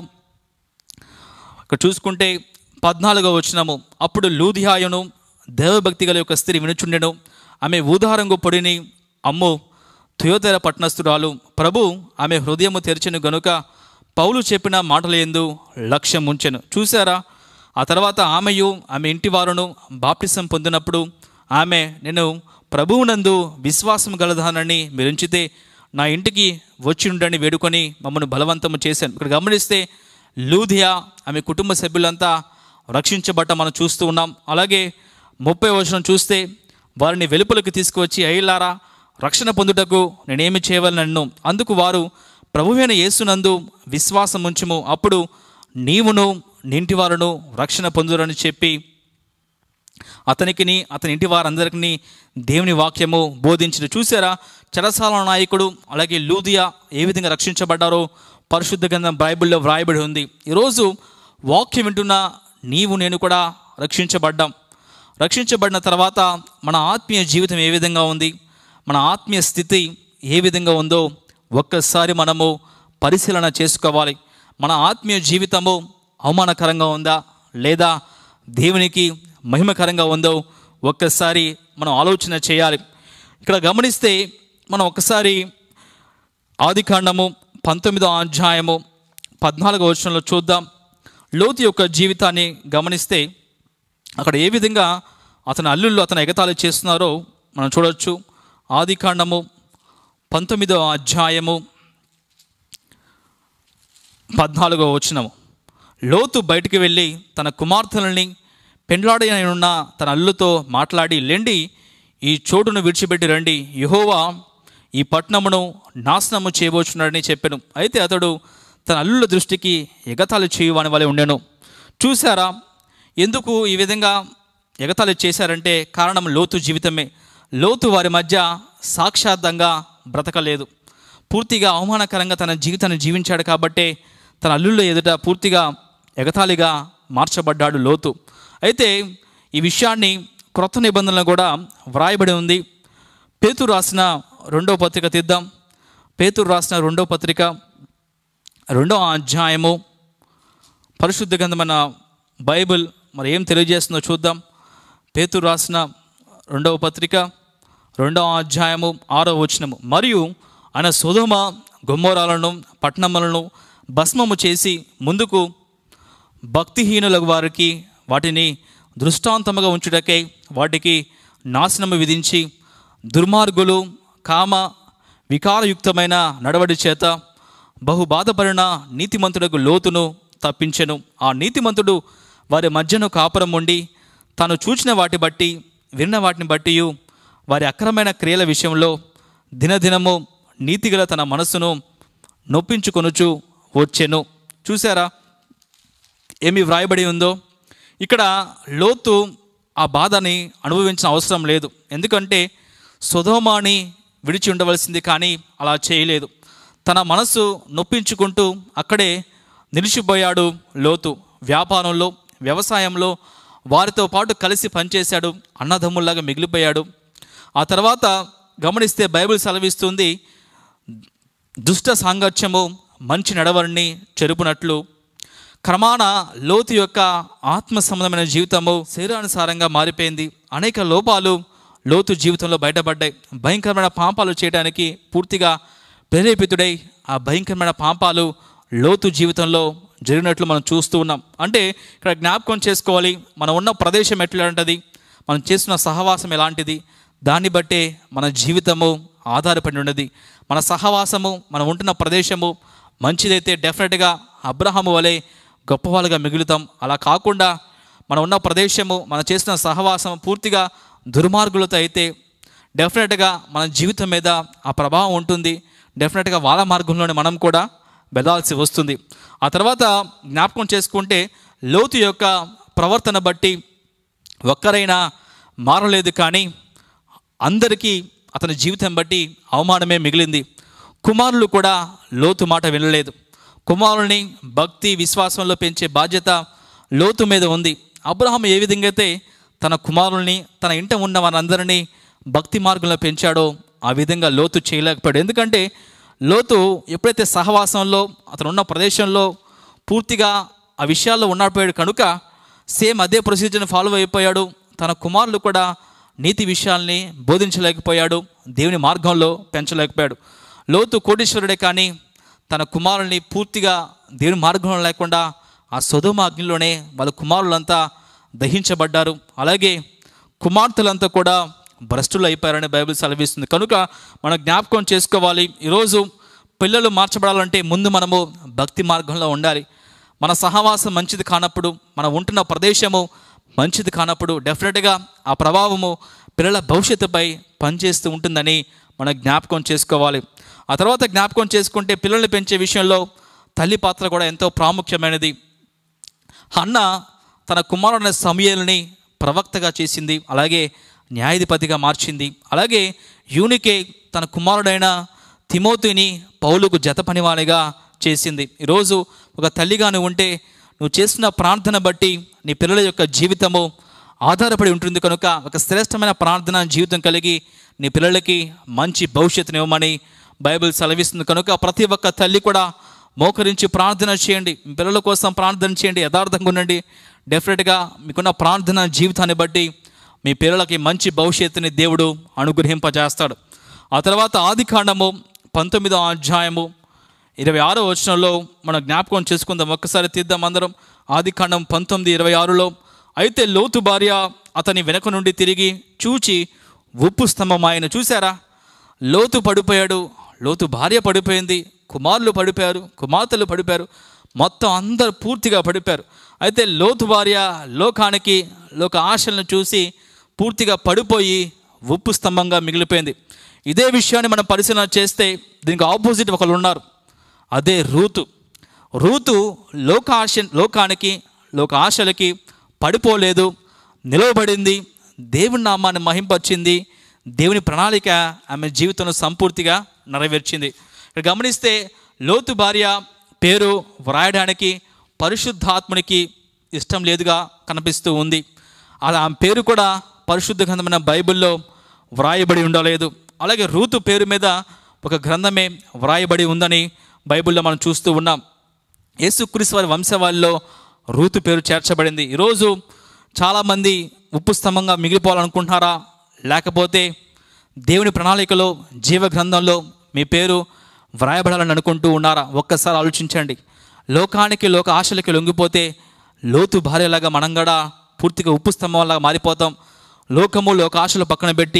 ఇక్కడ చూసుకుంటే పద్నాలుగో వచ్చినము అప్పుడు లూధియాయును దేవభక్తి గల యొక్క స్త్రీ వినుచుండెను ఆమె ఊదారంగు పొడిని అమ్ము థియోతెర పట్టణస్థురాలు ప్రభు ఆమె హృదయము తెరిచెను గనుక పౌలు చెప్పిన మాటలు ఎందు లక్ష్యం ఉంచెను చూసారా ఆ తర్వాత ఆమెయు ఆమె ఇంటి వారును బాప్టిసం పొందినప్పుడు ఆమె నేను ప్రభువునందు విశ్వాసం గలదానని మీరు ఉంచితే నా ఇంటికి వచ్చి ఉండని వేడుకొని మమ్మల్ని బలవంతము చేశాను ఇక్కడ గమనిస్తే లూధియా ఆమె కుటుంబ సభ్యులంతా రక్షించబడ్డ మనం చూస్తూ ఉన్నాం అలాగే ముప్పై వచనం చూస్తే వారిని వెలుపలకు తీసుకువచ్చి అయ్యిలారా రక్షణ పొందుటకు నేనేమి చేయవలనన్ను నన్ను అందుకు వారు ప్రభువైన యేసునందు విశ్వాసం ఉంచుము అప్పుడు నీవును నింటి వారును రక్షణ పొందురని చెప్పి అతనికిని అతని ఇంటి వారందరికీ దేవుని వాక్యము బోధించిన చూసారా చెరసాల నాయకుడు అలాగే లూదియా ఏ విధంగా రక్షించబడ్డారో పరిశుద్ధ గ్రంథం బైబిల్లో వ్రాయబడి ఉంది ఈరోజు వాక్యం వింటున్న నీవు నేను కూడా రక్షించబడ్డాం రక్షించబడిన తర్వాత మన ఆత్మీయ జీవితం ఏ విధంగా ఉంది మన ఆత్మీయ స్థితి ఏ విధంగా ఉందో ఒక్కసారి మనము పరిశీలన చేసుకోవాలి మన ఆత్మీయ జీవితము అవమానకరంగా ఉందా లేదా దేవునికి మహిమకరంగా ఉందో ఒక్కసారి మనం ఆలోచన చేయాలి ఇక్కడ గమనిస్తే మనం ఒకసారి ఆదికాండము పంతొమ్మిదో అధ్యాయము పద్నాలుగో వచనంలో చూద్దాం లోతు యొక్క జీవితాన్ని గమనిస్తే అక్కడ ఏ విధంగా అతని అల్లుళ్ళు అతను ఎగతాళి చేస్తున్నారో మనం చూడొచ్చు ఆదికాండము పంతొమ్మిదో అధ్యాయము పద్నాలుగో వచనము లోతు బయటికి వెళ్ళి తన కుమార్తెలని పెండ్లాడైన తన అల్లుతో మాట్లాడి లెండి ఈ చోటును విడిచిపెట్టి రండి యహోవా ఈ పట్టణమును నాశనము చేయబోచున్నాడని చెప్పాను అయితే అతడు తన అల్లుల దృష్టికి ఎగతాళి చేయవాని వలె ఉండెను చూసారా ఎందుకు ఈ విధంగా ఎగతాళి చేశారంటే కారణం లోతు జీవితమే లోతు వారి మధ్య సాక్షాత్తంగా బ్రతకలేదు పూర్తిగా అవమానకరంగా తన జీవితాన్ని జీవించాడు కాబట్టే తన అల్లుళ్ళ ఎదుట పూర్తిగా ఎగతాళిగా మార్చబడ్డాడు లోతు అయితే ఈ విషయాన్ని క్రొత్త నిబంధనలు కూడా వ్రాయబడి ఉంది పేతురు రాసిన రెండో పత్రిక తీద్దాం పేతురు రాసిన రెండో పత్రిక రెండో అధ్యాయము పరిశుద్ధ గ్రంథమైన బైబిల్ మరి ఏం తెలియజేస్తుందో చూద్దాం పేతురు రాసిన రెండవ పత్రిక రెండవ అధ్యాయము ఆరో వచనము మరియు ఆయన సుధమ గుమ్మరాలను పట్టణములను భస్మము చేసి ముందుకు భక్తిహీనుల వారికి వాటిని దృష్టాంతముగా ఉంచుటకై వాటికి నాశనము విధించి దుర్మార్గులు కామ వికారయుక్తమైన నడవడి చేత బహు బాధపడిన నీతిమంతుడకు లోతును తప్పించెను ఆ నీతిమంతుడు వారి మధ్యను కాపురం ఉండి తాను చూచిన వాటి బట్టి విన్న వాటిని బట్టి వారి అక్రమైన క్రియల విషయంలో దినదినము నీతిగల తన మనస్సును నొప్పించుకొనుచు వచ్చెను చూసారా ఏమి వ్రాయబడి ఉందో ఇక్కడ లోతు ఆ బాధని అనుభవించిన అవసరం లేదు ఎందుకంటే సుధోమాని విడిచి ఉండవలసింది కానీ అలా చేయలేదు తన మనసు నొప్పించుకుంటూ అక్కడే నిలిచిపోయాడు లోతు వ్యాపారంలో వ్యవసాయంలో వారితో పాటు కలిసి పనిచేశాడు అన్నదమ్ముల్లాగా మిగిలిపోయాడు ఆ తర్వాత గమనిస్తే బైబిల్ సెలవిస్తుంది దుష్ట సాంగత్యము మంచి నడవడిని చెరుపునట్లు క్రమాన లోతు యొక్క ఆత్మ సంబంధమైన జీవితము శరీరానుసారంగా మారిపోయింది అనేక లోపాలు లోతు జీవితంలో బయటపడ్డాయి భయంకరమైన పాపాలు చేయడానికి పూర్తిగా ప్రేరేపితుడై ఆ భయంకరమైన పాపాలు లోతు జీవితంలో జరిగినట్లు మనం చూస్తూ ఉన్నాం అంటే ఇక్కడ జ్ఞాపకం చేసుకోవాలి మనం ఉన్న ప్రదేశం ఎట్లాంటిది మనం చేస్తున్న సహవాసం ఎలాంటిది దాన్ని బట్టే మన జీవితము ఆధారపడి ఉన్నది మన సహవాసము మనం ఉంటున్న ప్రదేశము మంచిదైతే డెఫినెట్గా అబ్రహాము వలె గొప్పవాళ్ళుగా మిగులుతాం అలా కాకుండా మనం ఉన్న ప్రదేశము మనం చేసిన సహవాసం పూర్తిగా దుర్మార్గులతో అయితే డెఫినెట్గా మన జీవితం మీద ఆ ప్రభావం ఉంటుంది డెఫినెట్గా వాళ్ళ మార్గంలోనే మనం కూడా వెళ్లాల్సి వస్తుంది ఆ తర్వాత జ్ఞాపకం చేసుకుంటే లోతు యొక్క ప్రవర్తన బట్టి ఒక్కరైనా మారలేదు కానీ అందరికీ అతని జీవితం బట్టి అవమానమే మిగిలింది కుమారులు కూడా లోతు మాట వినలేదు కుమారుని భక్తి విశ్వాసంలో పెంచే బాధ్యత లోతు మీద ఉంది అబ్రహాం ఏ విధంగా అయితే తన కుమారుల్ని తన ఇంట ఉన్న వారందరినీ భక్తి మార్గంలో పెంచాడో ఆ విధంగా లోతు చేయలేకపోయాడు ఎందుకంటే లోతు ఎప్పుడైతే సహవాసంలో అతను ఉన్న ప్రదేశంలో పూర్తిగా ఆ విషయాల్లో ఉన్నపోయాడు కనుక సేమ్ అదే ప్రొసీజర్ని ఫాలో అయిపోయాడు తన కుమారులు కూడా నీతి విషయాల్ని బోధించలేకపోయాడు దేవుని మార్గంలో పెంచలేకపోయాడు లోతు కోటీశ్వరుడే కానీ తన కుమారుల్ని పూర్తిగా దేవుని మార్గంలో లేకుండా ఆ సొదమ అగ్నిలోనే వాళ్ళ కుమారులంతా దహించబడ్డారు అలాగే కుమార్తెలంతా కూడా భ్రష్టులు అయిపోయారని బైబిల్ సెలవిస్తుంది కనుక మనం జ్ఞాపకం చేసుకోవాలి ఈరోజు పిల్లలు మార్చబడాలంటే ముందు మనము భక్తి మార్గంలో ఉండాలి మన సహవాసం మంచిది కానప్పుడు మనం ఉంటున్న ప్రదేశము మంచిది కానప్పుడు డెఫినెట్గా ఆ ప్రభావము పిల్లల భవిష్యత్తుపై పనిచేస్తూ ఉంటుందని మనం జ్ఞాపకం చేసుకోవాలి ఆ తర్వాత జ్ఞాపకం చేసుకుంటే పిల్లల్ని పెంచే విషయంలో తల్లి పాత్ర కూడా ఎంతో ప్రాముఖ్యమైనది హన్న తన కుమారుడైన సమయల్ని ప్రవక్తగా చేసింది అలాగే న్యాయాధిపతిగా మార్చింది అలాగే యూనికే తన కుమారుడైన తిమోతిని పౌలుకు జత పనివానిగా చేసింది ఈరోజు ఒక తల్లిగా నువ్వు ఉంటే నువ్వు చేస్తున్న ప్రార్థన బట్టి నీ పిల్లల యొక్క జీవితము ఆధారపడి ఉంటుంది కనుక ఒక శ్రేష్టమైన ప్రార్థన జీవితం కలిగి నీ పిల్లలకి మంచి భవిష్యత్తుని ఇవ్వమని బైబిల్ సెలవిస్తుంది కనుక ప్రతి ఒక్క తల్లి కూడా మోకరించి ప్రార్థన చేయండి మీ పిల్లల కోసం ప్రార్థన చేయండి యథార్థంగా ఉండండి డెఫినెట్గా మీకున్న ప్రార్థన జీవితాన్ని బట్టి మీ పిల్లలకి మంచి భవిష్యత్తుని దేవుడు అనుగ్రహింపజేస్తాడు ఆ తర్వాత ఆది కాండము పంతొమ్మిదో అధ్యాయము ఇరవై ఆరో వచనంలో మనం జ్ఞాపకం చేసుకుందాం ఒక్కసారి తీద్దాం అందరం ఆది కాండం పంతొమ్మిది ఇరవై ఆరులో అయితే లోతు భార్య అతని వెనక నుండి తిరిగి చూచి ఉప్పు స్తంభం ఆయన చూసారా లోతు పడిపోయాడు లోతు భార్య పడిపోయింది కుమారులు పడిపోయారు కుమార్తెలు పడిపోయారు మొత్తం అందరు పూర్తిగా పడిపోయారు అయితే లోతు భార్య లోకానికి లోక ఆశలను చూసి పూర్తిగా పడిపోయి ఉప్పు స్తంభంగా మిగిలిపోయింది ఇదే విషయాన్ని మనం పరిశీలన చేస్తే దీనికి ఆపోజిట్ ఒకరు ఉన్నారు అదే రూతు రూతు లోక ఆశ లోకానికి లోక ఆశలకి పడిపోలేదు నిలవబడింది దేవుని నామాన్ని మహింపరిచింది దేవుని ప్రణాళిక ఆమె జీవితంలో సంపూర్తిగా నెరవేర్చింది ఇక్కడ గమనిస్తే లోతు భార్య పేరు వ్రాయడానికి పరిశుద్ధాత్మునికి ఇష్టం లేదుగా కనిపిస్తూ ఉంది అది ఆమె పేరు కూడా పరిశుద్ధ గ్రంథమైన బైబిల్లో వ్రాయబడి ఉండలేదు అలాగే రూతు పేరు మీద ఒక గ్రంథమే వ్రాయబడి ఉందని బైబిల్లో మనం చూస్తూ ఉన్నాం యేసుక్రీస్తు వారి వంశవాళ్ళలో రూతు పేరు చేర్చబడింది ఈరోజు చాలామంది ఉప్పు స్తంభంగా మిగిలిపోవాలనుకుంటున్నారా లేకపోతే దేవుని ప్రణాళికలో జీవ గ్రంథంలో మీ పేరు వ్రాయబడాలని అనుకుంటూ ఉన్నారా ఒక్కసారి ఆలోచించండి లోకానికి లోక ఆశలకి లొంగిపోతే లోతు భార్యలాగా మనం కూడా పూర్తిగా ఉప్పు స్తంభంలాగా మారిపోతాం లోకము లోక ఆశలు పక్కన పెట్టి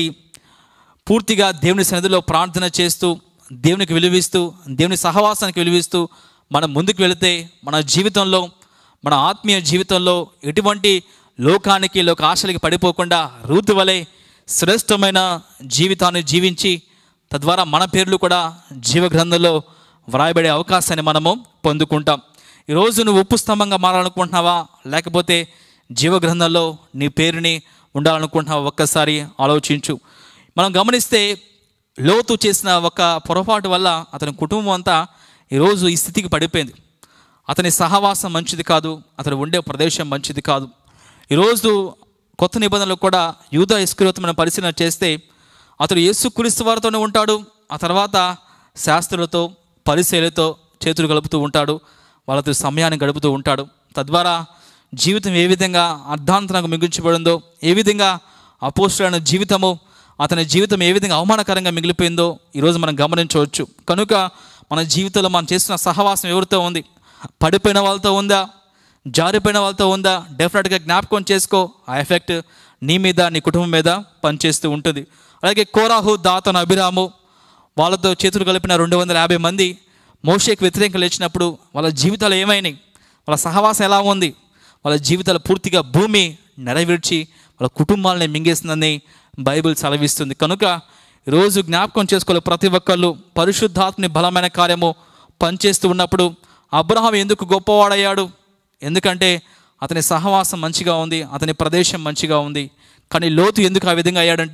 పూర్తిగా దేవుని సన్నిధిలో ప్రార్థన చేస్తూ దేవునికి విలువిస్తూ దేవుని సహవాసానికి విలువిస్తూ మనం ముందుకు వెళితే మన జీవితంలో మన ఆత్మీయ జీవితంలో ఎటువంటి లోకానికి లోక ఆశలకి పడిపోకుండా రూతు వలె శ్రేష్టమైన జీవితాన్ని జీవించి తద్వారా మన పేర్లు కూడా జీవ గ్రంథంలో వ్రాయబడే అవకాశాన్ని మనము పొందుకుంటాం ఈరోజు నువ్వు ఉప్పు స్తంభంగా మారాలనుకుంటున్నావా లేకపోతే జీవ గ్రంథంలో నీ పేరుని ఉండాలనుకుంటున్నావా ఒక్కసారి ఆలోచించు మనం గమనిస్తే లోతు చేసిన ఒక పొరపాటు వల్ల అతని కుటుంబం అంతా ఈరోజు ఈ స్థితికి పడిపోయింది అతని సహవాసం మంచిది కాదు అతను ఉండే ప్రదేశం మంచిది కాదు ఈరోజు కొత్త నిబంధనలు కూడా యూద ఇస్క్రియోత్ మనం పరిశీలన చేస్తే అతడు యేసుక్రీస్తు వారితోనే ఉంటాడు ఆ తర్వాత శాస్త్రులతో పరిశీలతో చేతులు కలుపుతూ ఉంటాడు వాళ్ళతో సమయాన్ని గడుపుతూ ఉంటాడు తద్వారా జీవితం ఏ విధంగా అర్ధాంతరంగా మిగిల్చబడిందో ఏ విధంగా అపోస్తులైన జీవితము అతని జీవితం ఏ విధంగా అవమానకరంగా మిగిలిపోయిందో ఈరోజు మనం గమనించవచ్చు కనుక మన జీవితంలో మనం చేస్తున్న సహవాసం ఎవరితో ఉంది పడిపోయిన వాళ్ళతో ఉందా జారిపోయిన వాళ్ళతో ఉందా డెఫినెట్గా జ్ఞాపకం చేసుకో ఆ ఎఫెక్ట్ నీ మీద నీ కుటుంబం మీద పనిచేస్తూ ఉంటుంది అలాగే కోరాహు దాతను అభిరాము వాళ్ళతో చేతులు కలిపిన రెండు వందల యాభై మంది మోషేకి వ్యతిరేకంగా లేచినప్పుడు వాళ్ళ జీవితాలు ఏమైనాయి వాళ్ళ సహవాసం ఎలా ఉంది వాళ్ళ జీవితాలు పూర్తిగా భూమి నెరవేర్చి వాళ్ళ కుటుంబాలని మింగేస్తుందని బైబిల్ సెలవిస్తుంది కనుక ఈరోజు జ్ఞాపకం చేసుకోవాలి ప్రతి ఒక్కళ్ళు పరిశుద్ధాత్మని బలమైన కార్యము పనిచేస్తూ ఉన్నప్పుడు అబ్రహాం ఎందుకు గొప్పవాడయ్యాడు ఎందుకంటే అతని సహవాసం మంచిగా ఉంది అతని ప్రదేశం మంచిగా ఉంది కానీ లోతు ఎందుకు ఆ విధంగా అయ్యాడంటే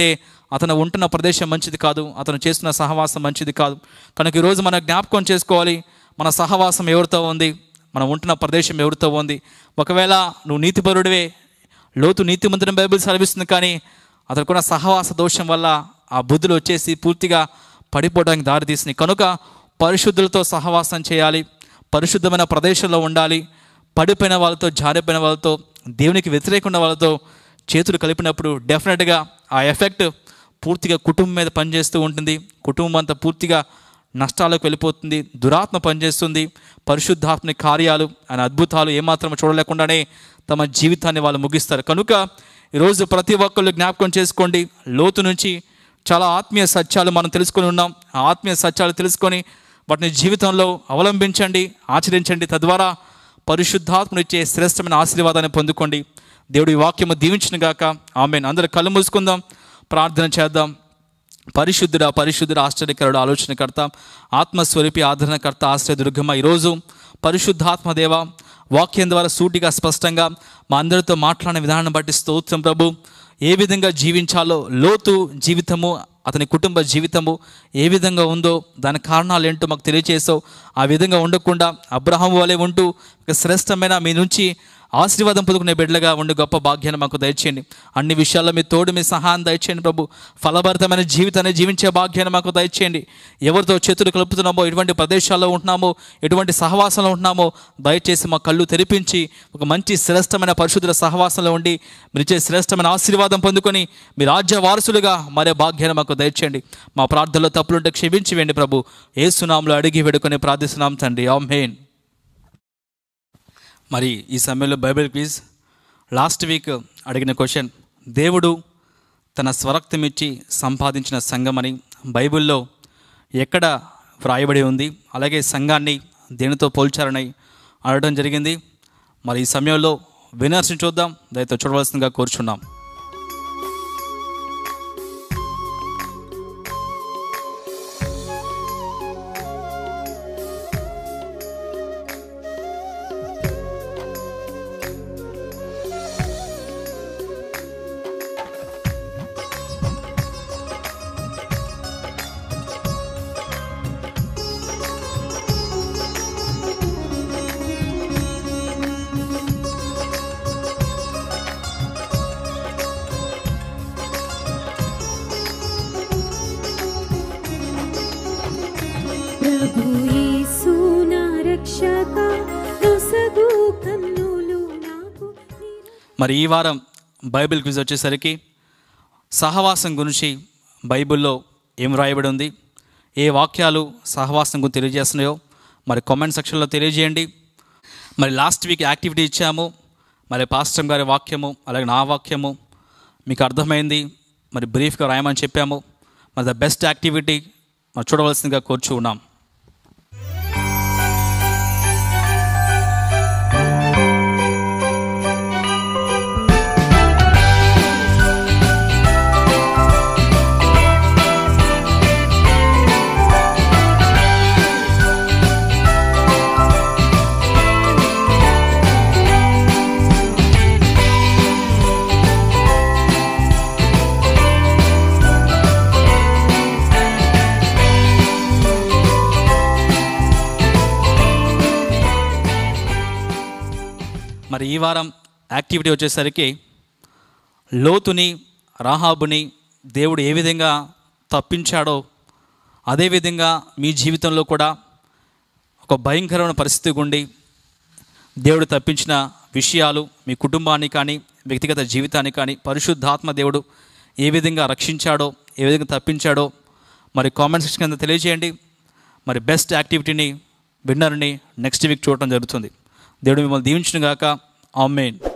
అతను ఉంటున్న ప్రదేశం మంచిది కాదు అతను చేస్తున్న సహవాసం మంచిది కాదు కనుక ఈరోజు మనం జ్ఞాపకం చేసుకోవాలి మన సహవాసం ఎవరితో ఉంది మనం ఉంటున్న ప్రదేశం ఎవరితో ఉంది ఒకవేళ నువ్వు నీతిపరుడివే లోతు నీతిమంతుని బైబిల్ సెలవిస్తుంది కానీ అతనుకున్న సహవాస దోషం వల్ల ఆ బుద్ధులు వచ్చేసి పూర్తిగా పడిపోవడానికి దారితీసింది కనుక పరిశుద్ధులతో సహవాసం చేయాలి పరిశుద్ధమైన ప్రదేశంలో ఉండాలి పడిపోయిన వాళ్ళతో జారిపోయిన వాళ్ళతో దేవునికి వ్యతిరేకుండా వాళ్ళతో చేతులు కలిపినప్పుడు డెఫినెట్గా ఆ ఎఫెక్ట్ పూర్తిగా కుటుంబం మీద పనిచేస్తూ ఉంటుంది కుటుంబం అంతా పూర్తిగా నష్టాలకు వెళ్ళిపోతుంది దురాత్మ పనిచేస్తుంది పరిశుద్ధాత్మని కార్యాలు ఆయన అద్భుతాలు ఏమాత్రం చూడలేకుండానే తమ జీవితాన్ని వాళ్ళు ముగిస్తారు కనుక ఈరోజు ప్రతి ఒక్కళ్ళు జ్ఞాపకం చేసుకోండి లోతు నుంచి చాలా ఆత్మీయ సత్యాలు మనం తెలుసుకొని ఉన్నాం ఆ ఆత్మీయ సత్యాలు తెలుసుకొని వాటిని జీవితంలో అవలంబించండి ఆచరించండి తద్వారా పరిశుద్ధాత్మనిచ్చే శ్రేష్టమైన ఆశీర్వాదాన్ని పొందుకోండి దేవుడి వాక్యము దీవించిన గాక ఆమె అందరూ కళ్ళు మూసుకుందాం ప్రార్థన చేద్దాం పరిశుద్ధుడ పరిశుద్ధుడ ఆశ్చర్యకరుడు ఆలోచనకర్త ఆత్మస్వరూపి ఆదరణకర్త ఆశ్రయ దుర్గమ్మ ఈరోజు పరిశుద్ధాత్మదేవ వాక్యం ద్వారా సూటిగా స్పష్టంగా మా అందరితో మాట్లాడిన విధానం బట్టి స్తోత్రం ప్రభు ఏ విధంగా జీవించాలో లోతు జీవితము అతని కుటుంబ జీవితము ఏ విధంగా ఉందో దాని కారణాలు ఏంటో మాకు తెలియచేసావు ఆ విధంగా ఉండకుండా అబ్రహాం వలె ఉంటూ ఒక శ్రేష్టమైన మీ నుంచి ఆశీర్వాదం పొందుకునే బిడ్డలుగా ఉండి గొప్ప భాగ్యాన్ని మాకు దయచేయండి అన్ని విషయాల్లో మీ తోడు మీ సహాయం దయచేయండి ప్రభు ఫలభరితమైన జీవితాన్ని జీవించే భాగ్యాన్ని మాకు దయచేయండి ఎవరితో చేతులు కలుపుతున్నామో ఎటువంటి ప్రదేశాల్లో ఉంటున్నామో ఎటువంటి సహవాసంలో ఉంటున్నామో దయచేసి మా కళ్ళు తెరిపించి ఒక మంచి శ్రేష్టమైన పరిశుద్ధుల సహవాసంలో ఉండి మీరు ఇచ్చే శ్రేష్టమైన ఆశీర్వాదం పొందుకొని మీ రాజ్య వారసులుగా మరే భాగ్యాన్ని మాకు దయచేయండి మా ప్రార్థనలో తప్పులుంటే క్షమించి వేయండి ప్రభు ఏ సునాంలో అడిగి వేడుకొని ప్రార్థిస్తున్నాం తండ్రి ఆమెన్ మరి ఈ సమయంలో బైబిల్ క్విజ్ లాస్ట్ వీక్ అడిగిన క్వశ్చన్ దేవుడు తన స్వరక్తమిచ్చి సంపాదించిన సంఘం అని బైబిల్లో ఎక్కడ వ్రాయబడి ఉంది అలాగే సంఘాన్ని దేనితో పోల్చారని అడగడం జరిగింది మరి ఈ సమయంలో వినర్స్ని చూద్దాం దయతో చూడవలసిందిగా కోరుచున్నాం ప్రభు యేసు నా రక్షక నొసగు కన్నులు నాకు మరి ఈ వారం బైబిల్ క్విజ్ వచ్చేసరికి సహవాసం గురించి బైబిల్లో ఏం రాయబడి ఉంది ఏ వాక్యాలు సహవాసం గురించి తెలియజేస్తున్నాయో మరి కామెంట్ సెక్షన్లో తెలియజేయండి మరి లాస్ట్ వీక్ యాక్టివిటీ ఇచ్చాము మరి పాస్టర్ గారి వాక్యము అలాగే నా వాక్యము మీకు అర్థమైంది మరి బ్రీఫ్గా రాయమని చెప్పాము మరి ద బెస్ట్ యాక్టివిటీ మరి చూడవలసిందిగా కోరుచు ఉన్నాం మరి ఈ వారం యాక్టివిటీ వచ్చేసరికి లోతుని రాహాబుని దేవుడు ఏ విధంగా తప్పించాడో అదేవిధంగా మీ జీవితంలో కూడా ఒక భయంకరమైన పరిస్థితి గుండి దేవుడు తప్పించిన విషయాలు మీ కుటుంబాన్ని కానీ వ్యక్తిగత జీవితాన్ని కానీ పరిశుద్ధాత్మ దేవుడు ఏ విధంగా రక్షించాడో ఏ విధంగా తప్పించాడో మరి కామెంట్ సెక్షన్ కింద తెలియజేయండి మరి బెస్ట్ యాక్టివిటీని విన్నర్ని నెక్స్ట్ వీక్ చూడటం జరుగుతుంది దేవుడు మిమ్మల్ని దీవించిన గాక ఆమెన్